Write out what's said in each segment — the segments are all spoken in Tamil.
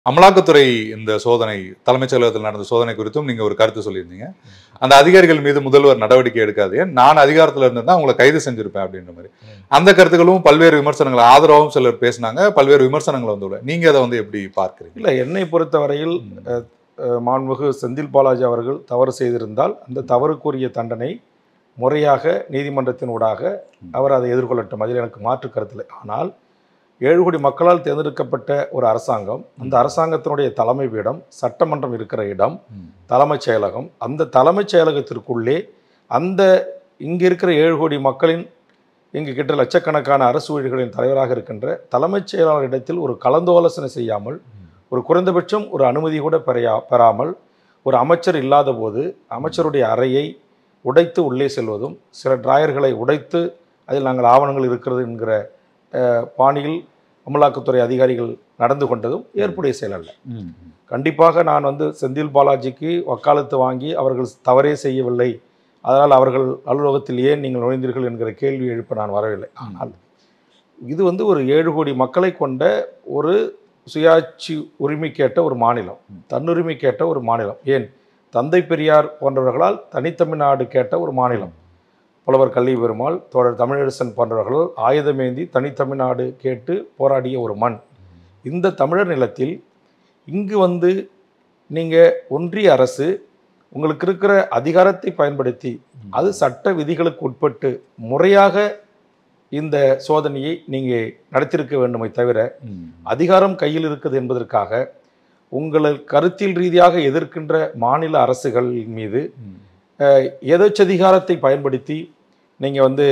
அமலாக்கத்துறை இந்த சோதனை தலைமைச் செயலகத்தில் நடந்த சோதனை குறித்தும் நீங்க ஒரு கருத்து சொல்லியிருந்தீங்க அந்த அதிகாரிகள் மீது முதல்வர் நடவடிக்கை இருக்காது நான் அதிகாரத்துல இருந்திருந்தா உங்களை கைது செஞ்சிருப்பேன் அப்படின்ற மாதிரி அந்த கருத்துக்களும் பல்வேறு விமர்சனங்கள் ஆதரவாகவும் சிலர் பேசினாங்க பல்வேறு விமர்சனங்கள் வந்துள்ள நீங்க அதை வந்து எப்படி பார்க்கறீங்க இல்லை என்னை பொறுத்தவரையில் அஹ், அஹ், மாண்புமிகு செந்தில் பாலாஜி அவர்கள் தவறு செய்திருந்தால் அந்த தவறுக்குரிய தண்டனை முறையாக நீதிமன்றத்தின் ஊடாக அவர் அதை எதிர்கொள்ளட்டும் அதில் எனக்கு மாற்று கருத்தில்லை ஆனால் ஏழு கோடி மக்களால் தேர்ந்தெடுக்கப்பட்ட ஒரு அரசாங்கம் அந்த அரசாங்கத்தினுடைய தலைமை பீடம் சட்டமன்றம் இருக்கிற இடம் தலைமைச் செயலகம் அந்த தலைமைச் செயலகத்திற்குள்ளே அந்த இங்கே இருக்கிற ஏழு கோடி மக்களின் இங்கு கிட்ட லட்சக்கணக்கான அரசு ஊழியர்களின் தலைவராக இருக்கின்ற தலைமைச் செயலாளரிடத்தில் ஒரு கலந்தாலோசனை செய்யாமல் ஒரு குறைந்தபட்சம் ஒரு அனுமதி கூட பெறையா பெறாமல் ஒரு அமைச்சர் இல்லாத போது அமைச்சருடைய அறையை உடைத்து உள்ளே செல்வதும் சில டிராயர்களை உடைத்து அதில் நாங்கள் ஆவணங்கள் இருக்கிறது என்கிற அஹ், பாணியில் அமலாக்கத்துறை அதிகாரிகள் நடந்து கொண்டதும் ஏற்புடைய செயல் அல்ல கண்டிப்பாக நான் வந்து செந்தில் பாலாஜிக்கு வக்காலத்து வாங்கி அவர்கள் தவறே செய்யவில்லை அதனால் அவர்கள் அலுவலகத்தில் ஏன் நீங்கள் நுழைந்தீர்கள் என்கிற கேள்வி எழுப்ப நான் வரவில்லை ஆனால் இது வந்து ஒரு ஏழு கோடி மக்களை கொண்ட ஒரு சுயாட்சி உரிமை கேட்ட ஒரு மாநிலம் தன்னுரிமை கேட்ட ஒரு மாநிலம் ஏன் தந்தை பெரியார் போன்றவர்களால் தனித்தமிழ்நாடு கேட்ட ஒரு மாநிலம் புலவர் கல்வி பெருமாள் தோழர் தமிழரசன் போன்றவர்கள் ஆயுதமேந்தி தனித்தமிழ்நாடு கேட்டு போராடிய ஒரு மண் இந்த தமிழர் நிலத்தில் இங்கு வந்து நீங்கள் ஒன்றிய அரசு உங்களுக்கு இருக்கிற அதிகாரத்தை பயன்படுத்தி அது சட்ட விதிகளுக்கு உட்பட்டு முறையாக இந்த சோதனையை நீங்கள் நடத்தியிருக்க வேண்டுமே தவிர அதிகாரம் கையில் இருக்குது என்பதற்காக உங்கள் கருத்தியல் ரீதியாக எதிர்க்கின்ற மாநில அரசுகள் மீது அஹ், எதேச்சதிகாரத்தை பயன்படுத்தி நீங்கள் வந்து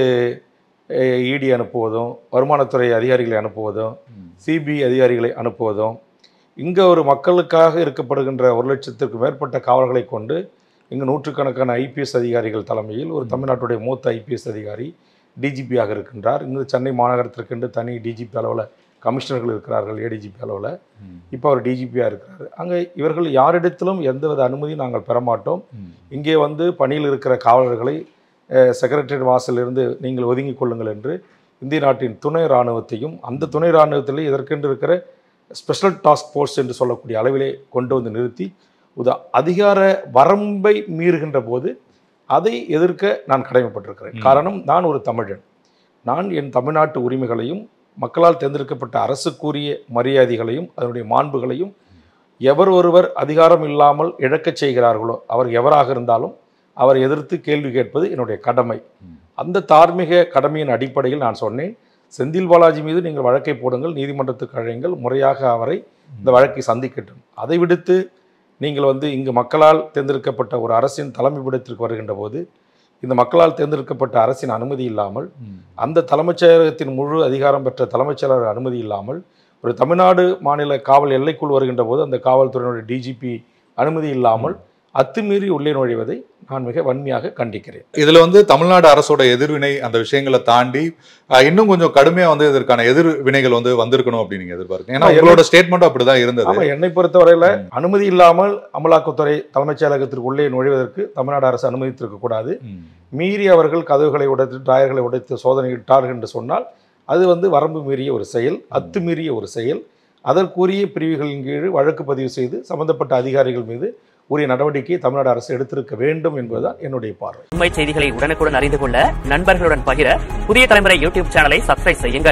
இடி அனுப்புவதும் வருமானத்துறை அதிகாரிகளை அனுப்புவதும் சிபிஐ அதிகாரிகளை அனுப்புவதும் இங்கே ஒரு மக்களுக்காக இருக்கப்படுகின்ற ஒரு லட்சத்திற்கு மேற்பட்ட காவலர்களை கொண்டு இங்கு நூற்றுக்கணக்கான ஐபிஎஸ் அதிகாரிகள் தலைமையில் ஒரு தமிழ்நாட்டுடைய மூத்த ஐபிஎஸ் அதிகாரி டிஜிபியாக இருக்கின்றார் இங்கு சென்னை மாநகரத்திற்கென்று தனி டிஜிபி அளவில் கமிஷனர்கள் இருக்கிறார்கள் ஏடிஜிபி அளவில் இப்போ அவர் டிஜிபியாக இருக்கிறார் அங்கே இவர்கள் யாரிடத்திலும் எந்தவித அனுமதியும் நாங்கள் பெற மாட்டோம் இங்கே வந்து பணியில் இருக்கிற காவலர்களை செக்ரட்டரியேட் வாசலிருந்து நீங்கள் ஒதுங்கிக் கொள்ளுங்கள் என்று இந்திய நாட்டின் துணை இராணுவத்தையும் அந்த துணை இராணுவத்திலே இதற்கென்று இருக்கிற ஸ்பெஷல் டாஸ்க் ஃபோர்ஸ் என்று சொல்லக்கூடிய அளவிலே கொண்டு வந்து நிறுத்தி ஒரு அதிகார வரம்பை மீறுகின்ற போது அதை எதிர்க்க நான் கடமைப்பட்டிருக்கிறேன் ம். காரணம் நான் ஒரு தமிழன் நான் என் தமிழ்நாட்டு உரிமைகளையும் மக்களால் தேர்ந்தெடுக்கப்பட்ட அரசுக்குரிய மரியாதைகளையும் அதனுடைய மாண்புகளையும் எவர் ஒருவர் அதிகாரம் இல்லாமல் இழக்கச் செய்கிறார்களோ அவர் எவராக இருந்தாலும் அவர் எதிர்த்து கேள்வி கேட்பது என்னுடைய கடமை அந்த தார்மீக கடமையின் அடிப்படையில் நான் சொன்னேன் செந்தில் பாலாஜி மீது நீங்கள் வழக்கை போடுங்கள் நீதிமன்றத்துக்கு அழையுங்கள் முறையாக அவரை இந்த வழக்கை சந்திக்கட்டும் அதை விடுத்து நீங்கள் வந்து இங்கு மக்களால் தேர்ந்தெடுக்கப்பட்ட ஒரு அரசின் தலைமைப்பிடத்திற்கு வருகின்ற போது இந்த மக்களால் தேர்ந்தெடுக்கப்பட்ட அரசின் அனுமதி இல்லாமல் அந்த தலைமைச் செயலகத்தின் முழு அதிகாரம் பெற்ற தலைமைச் செயலர் அனுமதி இல்லாமல் ஒரு தமிழ்நாடு மாநில காவல் எல்லைக்குள் வருகின்ற போது அந்த காவல்துறையினுடைய டிஜிபி அனுமதி இல்லாமல் அத்துமீறி உள்ளே நுழைவதை நான் மிக வன்மையாக கண்டிக்கிறேன் இதுல வந்து தமிழ்நாடு அரசோட எதிர்வினை அந்த விஷயங்களை தாண்டி அஹ், இன்னும் கொஞ்சம் கடுமையா வந்து இதற்கான எதிர்வினைகள் வந்து வந்திருக்கணும் அப்படின்னு நீங்க எதிர்பார்க்கணும் ஏன்னா ஆமா, உங்களோட ஸ்டேட்மெண்ட்டும் அப்படிதான் இருந்தது ஆமா என்னை பொறுத்தவரையில அனுமதி இல்லாமல் அமலாக்கத்துறை தலைமைச் செயலகத்திற்கு உள்ளே நுழைவதற்கு தமிழ்நாடு அரசு அனுமதித்திருக்க கூடாது ம். மீறி அவர்கள் கதவுகளை உடைத்து டயர்களை உடைத்து சோதனையிட்டார்கள் என்று சொன்னால் அது வந்து வரம்பு மீறிய ஒரு செயல் அத்துமீறிய ஒரு செயல் அதற்குரிய பிரிவுகளின் கீழ் வழக்கு பதிவு செய்து சம்பந்தப்பட்ட அதிகாரிகள் மீது உரிய நடவடிக்கையை தமிழ்நாடு அரசு எடுத்திருக்க வேண்டும் என்பதுதான் என்னுடைய பார்வை உண்மை செய்திகளை உடனுக்குடன் அறிந்து கொள்ள நண்பர்களுடன் பகிர புதிய தலைமுறை யூடியூப் சேனலை சப்ஸ்கிரைப் செய்யுங்கள்